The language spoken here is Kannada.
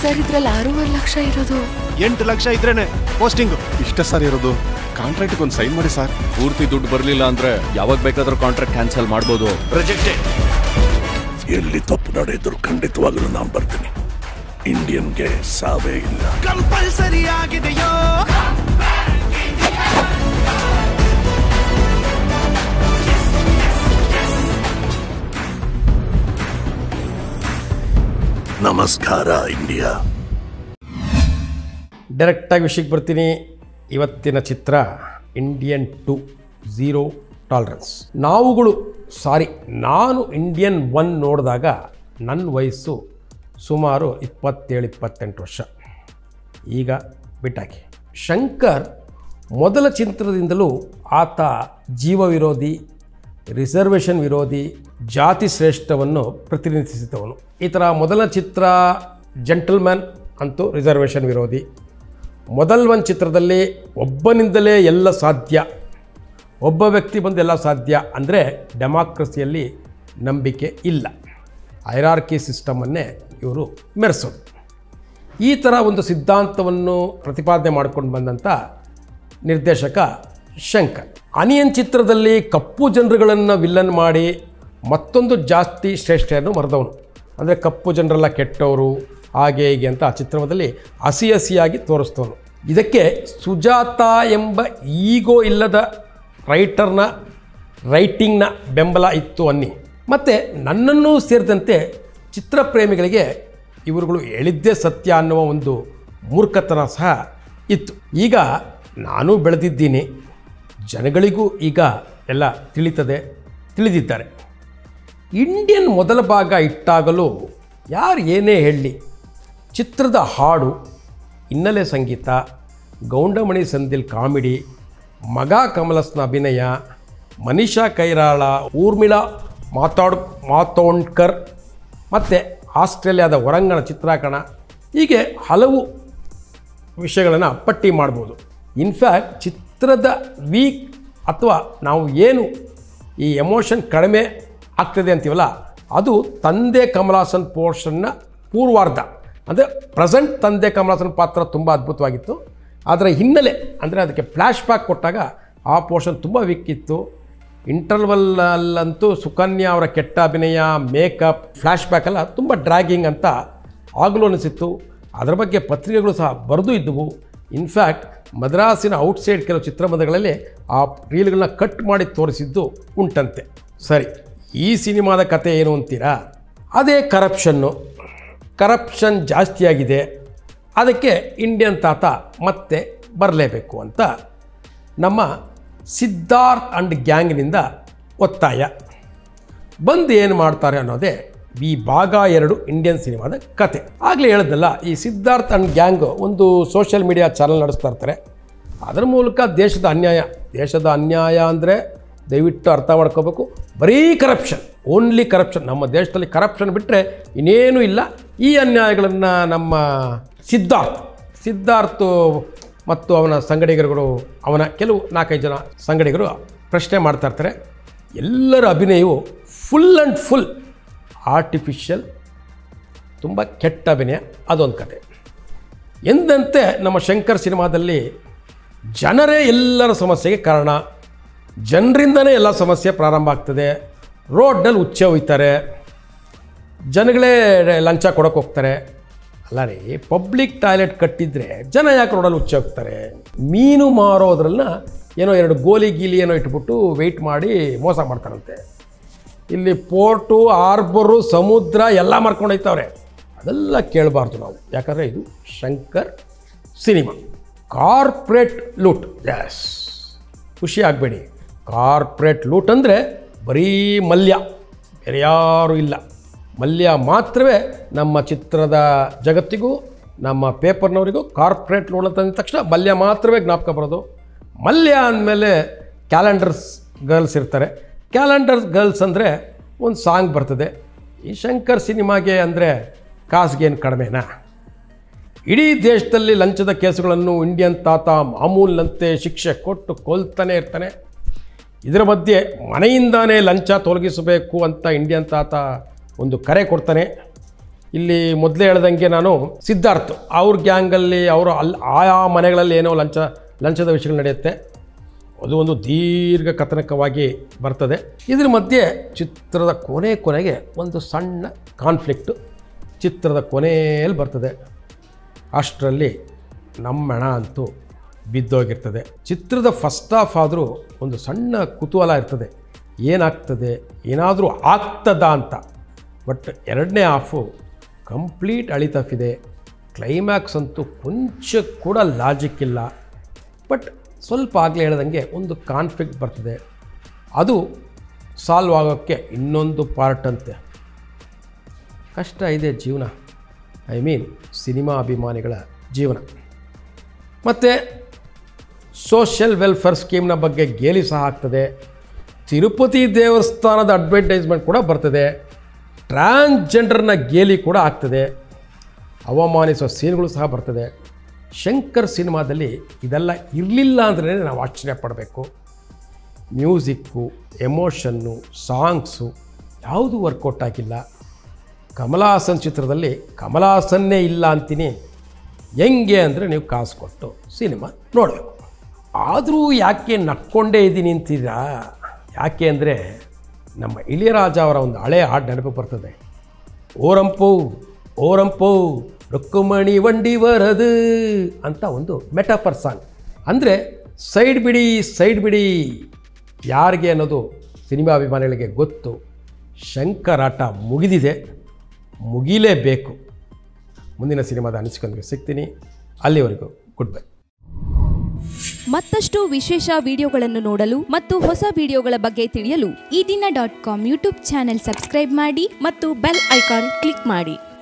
ಸರ್ ಇದ್ರಲ್ಲಿ ಆರೂವರೆ ಲಕ್ಷ ಇರೋದು ಎಂಟು ಲಕ್ಷ ಇದ್ರೇನೆ ಪೋಸ್ಟಿಂಗ್ ಇಷ್ಟೇ ಸರ್ ಇರೋದು ಕಾಂಟ್ರಾಕ್ಟ್ಗೆ ಒಂದು ಸೈನ್ ಮಾಡಿ ಸರ್ ಪೂರ್ತಿ ದುಡ್ಡು ಬರಲಿಲ್ಲ ಅಂದ್ರೆ ಯಾವಾಗ ಬೇಕಾದ್ರೂ ಕಾಂಟ್ರಾಕ್ಟ್ ಕ್ಯಾನ್ಸಲ್ ಮಾಡ್ಬೋದು ಪ್ರೊಜೆಕ್ಟೇ ಎಲ್ಲಿ ತಪ್ಪು ನಡೆದ್ರು ಖಂಡಿತವಾಗಲೂ ನಾನು ಬರ್ತೀನಿ ಇಂಡಿಯನ್ಗೆ ಸಾವೇ ಇಲ್ಲ ಕಂಪಲ್ಸರಿ ಆಗಿದೆಯೋ ನಮಸ್ಕಾರ ಇಂಡಿಯಾ ಡೈರೆಕ್ಟಾಗಿ ವಿಷಯಕ್ಕೆ ಬರ್ತೀನಿ ಇವತ್ತಿನ ಚಿತ್ರ ಇಂಡಿಯನ್ ಟು ಝೀರೋ ಟಾಲರೆನ್ಸ್ ನಾವುಗಳು ಸಾರಿ ನಾನು ಇಂಡಿಯನ್ ಒನ್ ನೋಡಿದಾಗ ನನ್ನ ವಯಸ್ಸು ಸುಮಾರು ಇಪ್ಪತ್ತೇಳು ಇಪ್ಪತ್ತೆಂಟು ವರ್ಷ ಈಗ ಬಿಟ್ಟಾಕಿ ಶಂಕರ್ ಮೊದಲ ಚಿತ್ರದಿಂದಲೂ ಆತ ಜೀವ ವಿರೋಧಿ ರಿಸರ್ವೇಷನ್ ವಿರೋಧಿ ಜಾತಿ ಶ್ರೇಷ್ಠವನ್ನು ಪ್ರತಿನಿಧಿಸಿದವನು ಈ ಥರ ಮೊದಲ ಚಿತ್ರ ಜೆಂಟಲ್ಮ್ಯಾನ್ ಅಂತೂ ರಿಸರ್ವೇಷನ್ ವಿರೋಧಿ ಮೊದಲ ಒಂದು ಚಿತ್ರದಲ್ಲಿ ಒಬ್ಬನಿಂದಲೇ ಎಲ್ಲ ಸಾಧ್ಯ ಒಬ್ಬ ವ್ಯಕ್ತಿ ಬಂದು ಎಲ್ಲ ಸಾಧ್ಯ ಅಂದರೆ ಡೆಮಾಕ್ರಸಿಯಲ್ಲಿ ನಂಬಿಕೆ ಇಲ್ಲ ಐರಾರ್ಕಿ ಸಿಸ್ಟಮನ್ನೇ ಇವರು ಮೆರೆಸೋದು ಈ ಥರ ಒಂದು ಸಿದ್ಧಾಂತವನ್ನು ಪ್ರತಿಪಾದನೆ ಮಾಡ್ಕೊಂಡು ಬಂದಂಥ ನಿರ್ದೇಶಕ ಶಂಕರ್ ಅನಿಯನ್ ಚಿತ್ರದಲ್ಲಿ ಕಪ್ಪು ಜನರುಗಳನ್ನು ವಿಲ್ಲನ್ ಮಾಡಿ ಮತ್ತೊಂದು ಜಾಸ್ತಿ ಶ್ರೇಷ್ಠೆಯನ್ನು ಮರೆದವನು ಅಂದರೆ ಕಪ್ಪು ಜನರೆಲ್ಲ ಕೆಟ್ಟವರು ಹಾಗೆ ಹೀಗೆ ಅಂತ ಆ ಚಿತ್ರದಲ್ಲಿ ಹಸಿ ಹಸಿಯಾಗಿ ತೋರಿಸ್ತವನು ಇದಕ್ಕೆ ಸುಜಾತ ಎಂಬ ಈಗೋ ಇಲ್ಲದ ರೈಟರ್ನ ರೈಟಿಂಗ್ನ ಬೆಂಬಲ ಇತ್ತು ಅನ್ನಿ ಮತ್ತು ನನ್ನನ್ನೂ ಸೇರಿದಂತೆ ಚಿತ್ರಪ್ರೇಮಿಗಳಿಗೆ ಇವರುಗಳು ಹೇಳಿದ್ದೇ ಸತ್ಯ ಅನ್ನುವ ಒಂದು ಮೂರ್ಖತನ ಸಹ ಇತ್ತು ಈಗ ನಾನು ಬೆಳೆದಿದ್ದೀನಿ ಜನಗಳಿಗೂ ಈಗ ಎಲ್ಲ ತಿಳಿತದೆ ತಿಳಿದಿದ್ದಾರೆ ಇಂಡಿಯನ್ ಮೊದಲ ಭಾಗ ಇಟ್ಟಾಗಲೂ ಯಾರು ಏನೇ ಹೇಳಲಿ ಚಿತ್ರದ ಹಾಡು ಹಿನ್ನೆಲೆ ಸಂಗೀತ ಗೌಂಡಮಣಿ ಸಂದಿಲ್ ಕಾಮಿಡಿ ಮಗ ಕಮಲಸ್ನ ಅಭಿನಯ ಮನೀಷಾ ಕೈರಾಳ ಊರ್ಮಿಳಾ ಮಾತಾಡ್ ಮಾತೋಂಡ್ಕರ್ ಮತ್ತು ಆಸ್ಟ್ರೇಲಿಯಾದ ಹೊರಾಂಗಣ ಚಿತ್ರಾಕರಣ ಹೀಗೆ ಹಲವು ವಿಷಯಗಳನ್ನು ಪಟ್ಟಿ ಮಾಡ್ಬೋದು ಇನ್ಫ್ಯಾಕ್ಟ್ ಚಿತ್ರದ ವೀಕ್ ಅಥವಾ ನಾವು ಏನು ಈ ಎಮೋಷನ್ ಕಡಿಮೆ ಆಗ್ತದೆ ಅಂತೀವಲ್ಲ ಅದು ತಂದೆ ಕಮಲಾಸನ್ ಪೋರ್ಷನ್ನ ಪೂರ್ವಾರ್ಧ ಅಂದರೆ ಪ್ರೆಸೆಂಟ್ ತಂದೆ ಕಮಲಾಸನ್ ಪಾತ್ರ ತುಂಬ ಅದ್ಭುತವಾಗಿತ್ತು ಅದರ ಹಿನ್ನೆಲೆ ಅಂದರೆ ಅದಕ್ಕೆ ಫ್ಲ್ಯಾಶ್ ಬ್ಯಾಕ್ ಕೊಟ್ಟಾಗ ಆ ಪೋರ್ಷನ್ ತುಂಬ ವೀಕ್ ಇತ್ತು ಇಂಟರ್ವಲ್ಲಂತೂ ಸುಕನ್ಯಾ ಅವರ ಕೆಟ್ಟ ಅಭಿನಯ ಮೇಕಪ್ ಫ್ಲ್ಯಾಶ್ ಬ್ಯಾಕ್ ಎಲ್ಲ ತುಂಬ ಡ್ರ್ಯಾಗಿಂಗ್ ಅಂತ ಆಗಲೂ ಅನಿಸಿತ್ತು ಅದರ ಬಗ್ಗೆ ಪತ್ರಿಕೆಗಳು ಸಹ ಬರೆದು ಇದ್ದವು ಇನ್ಫ್ಯಾಕ್ಟ್ ಮದ್ರಾಸಿನ ಔಟ್ಸೈಡ್ ಕೆಲವು ಚಿತ್ರಮಂದಿರಗಳಲ್ಲಿ ಆ ರೀಲ್ಗಳನ್ನ ಕಟ್ ಮಾಡಿ ತೋರಿಸಿದ್ದು ಉಂಟಂತೆ ಸರಿ ಈ ಸಿನಿಮಾದ ಕತೆ ಏನು ಅಂತೀರಾ ಅದೇ ಕರಪ್ಷನ್ನು ಕರಪ್ಷನ್ ಜಾಸ್ತಿಯಾಗಿದೆ ಅದಕ್ಕೆ ಇಂಡಿಯನ್ ತಾತ ಮತ್ತೆ ಬರಲೇಬೇಕು ಅಂತ ನಮ್ಮ ಸಿದ್ಧಾರ್ಥ್ ಅಂಡ್ ಗ್ಯಾಂಗ್ನಿಂದ ಒತ್ತಾಯ ಬಂದು ಏನು ಮಾಡ್ತಾರೆ ಅನ್ನೋದೇ ಈ ಭಾಗ ಎರಡು ಇಂಡಿಯನ್ ಸಿನಿಮಾದ ಕತೆ ಆಗಲೇ ಹೇಳಿದ್ನಲ್ಲ ಈ ಸಿದ್ಧಾರ್ಥ್ ಅಂಡ್ ಗ್ಯಾಂಗ್ ಒಂದು ಸೋಷಿಯಲ್ ಮೀಡಿಯಾ ಚಾನಲ್ ನಡೆಸ್ತಾ ಇರ್ತಾರೆ ಅದರ ಮೂಲಕ ದೇಶದ ಅನ್ಯಾಯ ದೇಶದ ಅನ್ಯಾಯ ಅಂದರೆ ದಯವಿಟ್ಟು ಅರ್ಥ ಮಾಡ್ಕೋಬೇಕು ಬರೀ ಕರಪ್ಷನ್ ಓನ್ಲಿ ಕರಪ್ಷನ್ ನಮ್ಮ ದೇಶದಲ್ಲಿ ಕರಪ್ಷನ್ ಬಿಟ್ಟರೆ ಇನ್ನೇನೂ ಇಲ್ಲ ಈ ಅನ್ಯಾಯಗಳನ್ನು ನಮ್ಮ ಸಿದ್ಧಾರ್ಥ್ ಸಿದ್ಧಾರ್ಥ್ ಮತ್ತು ಅವನ ಸಂಗಡಿಗರುಗಳು ಅವನ ಕೆಲವು ನಾಲ್ಕೈದು ಜನ ಸಂಗಡಿಗರು ಪ್ರಶ್ನೆ ಮಾಡ್ತಾ ಇರ್ತಾರೆ ಎಲ್ಲರ ಅಭಿನಯವು ಫುಲ್ ಆ್ಯಂಡ್ ಫುಲ್ ಆರ್ಟಿಫಿಷಿಯಲ್ ತುಂಬ ಕೆಟ್ಟ ಅಭಿನಯ ಅದೊಂದು ಕತೆ ಎಂದಂತೆ ನಮ್ಮ ಶಂಕರ್ ಸಿನಿಮಾದಲ್ಲಿ ಜನರೇ ಎಲ್ಲರ ಸಮಸ್ಯೆಗೆ ಕಾರಣ ಜನರಿಂದನೇ ಎಲ್ಲ ಸಮಸ್ಯೆ ಪ್ರಾರಂಭ ಆಗ್ತದೆ ರೋಡ್ನಲ್ಲಿ ಉಚ್ಚೆ ಹೋಯ್ತಾರೆ ಜನಗಳೇ ಲಂಚ ಕೊಡೋಕೆ ಹೋಗ್ತಾರೆ ಅಲ್ಲ ರೀ ಪಬ್ಲಿಕ್ ಟಾಯ್ಲೆಟ್ ಕಟ್ಟಿದ್ರೆ ಜನ ಯಾಕೆ ರೋಡಲ್ಲಿ ಉಚ್ಚೆ ಹೋಗ್ತಾರೆ ಮೀನು ಮಾರೋದ್ರನ್ನ ಏನೋ ಎರಡು ಗೋಲಿ ಗೀಲಿ ಏನೋ ಇಟ್ಬಿಟ್ಟು ವೆಯ್ಟ್ ಮಾಡಿ ಮೋಸ ಮಾಡ್ತಾರಂತೆ ಇಲ್ಲಿ ಪೋರ್ಟು ಆರ್ಬರು ಸಮುದ್ರ ಎಲ್ಲ ಮಾರ್ಕೊಂಡು ಹೋಯ್ತವ್ರೆ ಅದೆಲ್ಲ ಕೇಳಬಾರ್ದು ನಾವು ಯಾಕಂದರೆ ಇದು ಶಂಕರ್ ಸಿನಿಮಾ ಕಾರ್ಪೊರೇಟ್ ಲೂಟ್ ಎಸ್ ಖುಷಿ ಆಗಬೇಡಿ ಕಾರ್ಪೊರೇಟ್ ಲೂಟ್ ಅಂದರೆ ಬರೀ ಮಲ್ಯ ಬೇರೆ ಯಾರೂ ಇಲ್ಲ ಮಲ್ಯ ಮಾತ್ರವೇ ನಮ್ಮ ಚಿತ್ರದ ಜಗತ್ತಿಗೂ ನಮ್ಮ ಪೇಪರ್ನವರಿಗೂ ಕಾರ್ಪೊರೇಟ್ ಲೋನ್ ಅಂತ ಅಂದ ತಕ್ಷಣ ಮಲ್ಯ ಮಾತ್ರವೇ ಜ್ಞಾಪಕ ಬರೋದು ಮಲ್ಯ ಅಂದಮೇಲೆ ಕ್ಯಾಲೆಂಡರ್ಸ್ ಗರ್ಲ್ಸ್ ಇರ್ತಾರೆ ಕ್ಯಾಲೆಂಡರ್ಸ್ ಗರ್ಲ್ಸ್ ಅಂದರೆ ಒಂದು ಸಾಂಗ್ ಬರ್ತದೆ ಈ ಶಂಕರ್ ಸಿನಿಮಾಗೆ ಅಂದರೆ ಕಾಸ್ಗೇನು ಕಡಿಮೆನಾ ಇಡೀ ದೇಶದಲ್ಲಿ ಲಂಚದ ಕೇಸುಗಳನ್ನು ಇಂಡಿಯನ್ ತಾತ ಮಾಮೂಲಿನಂತೆ ಶಿಕ್ಷೆ ಕೊಟ್ಟು ಕೊಲ್ತಾನೆ ಇರ್ತಾನೆ ಇದರ ಮಧ್ಯೆ ಮನೆಯಿಂದಾನೇ ಲಂಚ ತೊಲಗಿಸಬೇಕು ಅಂತ ಇಂಡಿಯನ್ ತಾತ ಒಂದು ಕರೆ ಕೊಡ್ತಾನೆ ಇಲ್ಲಿ ಮೊದಲೇ ಹೇಳ್ದಂಗೆ ನಾನು ಸಿದ್ಧಾರ್ಥ್ ಅವ್ರ ಗ್ಯಾಂಗಲ್ಲಿ ಅವರು ಅಲ್ಲಿ ಆಯಾ ಮನೆಗಳಲ್ಲಿ ಏನೋ ಲಂಚ ಲಂಚದ ವಿಷಯಗಳು ನಡೆಯುತ್ತೆ ಅದು ಒಂದು ದೀರ್ಘ ಕಥನಕವಾಗಿ ಬರ್ತದೆ ಇದ್ರ ಮಧ್ಯೆ ಚಿತ್ರದ ಕೊನೆ ಕೊನೆಗೆ ಒಂದು ಸಣ್ಣ ಕಾನ್ಫ್ಲಿಕ್ಟು ಚಿತ್ರದ ಕೊನೆಯಲ್ಲಿ ಬರ್ತದೆ ಅಷ್ಟರಲ್ಲಿ ನಮ್ಮ ಹಣ ಅಂತೂ ಬಿದ್ದೋಗಿರ್ತದೆ ಚಿತ್ರದ ಫಸ್ಟ್ ಹಾಫ್ ಆದರೂ ಒಂದು ಸಣ್ಣ ಕುತೂಹಲ ಇರ್ತದೆ ಏನಾಗ್ತದೆ ಏನಾದರೂ ಆಗ್ತದಾ ಅಂತ ಬಟ್ ಎರಡನೇ ಹಾಫು ಕಂಪ್ಲೀಟ್ ಅಳಿತಫಿದೆ ಕ್ಲೈಮ್ಯಾಕ್ಸ್ ಅಂತೂ ಕೊಂಚ ಕೂಡ ಲಾಜಿಕ್ ಇಲ್ಲ ಬಟ್ ಸ್ವಲ್ಪ ಆಗಲೇ ಹೇಳ್ದಂಗೆ ಒಂದು ಕಾನ್ಫ್ಲಿಕ್ಟ್ ಬರ್ತದೆ ಅದು ಸಾಲ್ವ್ ಆಗೋಕ್ಕೆ ಇನ್ನೊಂದು ಪಾರ್ಟ್ ಅಂತೆ ಕಷ್ಟ ಇದೆ ಜೀವನ ಐ ಮೀನ್ ಸಿನಿಮಾ ಅಭಿಮಾನಿಗಳ ಜೀವನ ಮತ್ತು ಸೋಷಿಯಲ್ ವೆಲ್ಫೇರ್ ಸ್ಕೀಮ್ನ ಬಗ್ಗೆ ಗೇಲಿ ಸಹ ಆಗ್ತದೆ ತಿರುಪತಿ ದೇವಸ್ಥಾನದ ಅಡ್ವರ್ಟೈಸ್ಮೆಂಟ್ ಕೂಡ ಬರ್ತದೆ ಟ್ರಾನ್ಸ್ಜೆಂಡರ್ನ ಗೇಲಿ ಕೂಡ ಆಗ್ತದೆ ಅವಮಾನಿಸುವ ಸೀನ್ಗಳು ಸಹ ಬರ್ತದೆ ಶಂಕರ್ ಸಿನಿಮಾದಲ್ಲಿ ಇದೆಲ್ಲ ಇರಲಿಲ್ಲ ಅಂದ್ರೆ ನಾವು ಆಶ್ಚರ್ಯ ಪಡಬೇಕು ಮ್ಯೂಸಿಕ್ಕು ಎಮೋಷನ್ನು ಸಾಂಗ್ಸು ಯಾವುದೂ ವರ್ಕೌಟ್ ಆಗಿಲ್ಲ ಕಮಲಾಸನ್ ಚಿತ್ರದಲ್ಲಿ ಕಮಲಾಸನ್ನೇ ಇಲ್ಲ ಅಂತೀನಿ ಹೆಂಗೆ ಅಂದರೆ ನೀವು ಕಾಸು ಕೊಟ್ಟು ಸಿನಿಮಾ ನೋಡಬೇಕು ಆದರೂ ಯಾಕೆ ನಕ್ಕೊಂಡೇ ಇದ್ದೀನಿ ಅಂತೀರಾ ಯಾಕೆ ಅಂದರೆ ನಮ್ಮ ಇಳಿಯರಾಜ ಅವರ ಒಂದು ಹಳೆ ಹಾಡು ನೆನಪು ಬರ್ತದೆ ಓರಂಪು ಓರಂಪು ರುಕ್ಕುಮಣಿ ವಂಡಿ ಬರದು ಅಂತ ಒಂದು ಮೆಟಾಫರ್ ಸಾಂಗ್ ಅಂದರೆ ಸೈಡ್ ಬಿಡಿ ಸೈಡ್ ಬಿಡಿ ಯಾರಿಗೆ ಅನ್ನೋದು ಸಿನಿಮಾ ಅಭಿಮಾನಿಗಳಿಗೆ ಗೊತ್ತು ಶಂಕರಾಟ ಮುಗಿದಿದೆ ಮುಗಿಲೇಬೇಕು ಮುಂದಿನ ಸಿನಿಮಾದ ಅನಿಸಿಕೊಂಡ್ರೆ ಸಿಗ್ತೀನಿ ಅಲ್ಲಿವರೆಗೂ ಗುಡ್ ಬೈ ಮತ್ತಷ್ಟು ವಿಶೇಷ ವಿಡಿಯೋಗಳನ್ನು ನೋಡಲು ಮತ್ತು ಹೊಸ ವಿಡಿಯೋಗಳ ಬಗ್ಗೆ ತಿಳಿಯಲು ಈ ದಿನ dot com YouTube channel subscribe ಮಾಡಿ ಮತ್ತು ಬೆಲ್ ಐಕಾನ್ ಕ್ಲಿಕ್ ಮಾಡಿ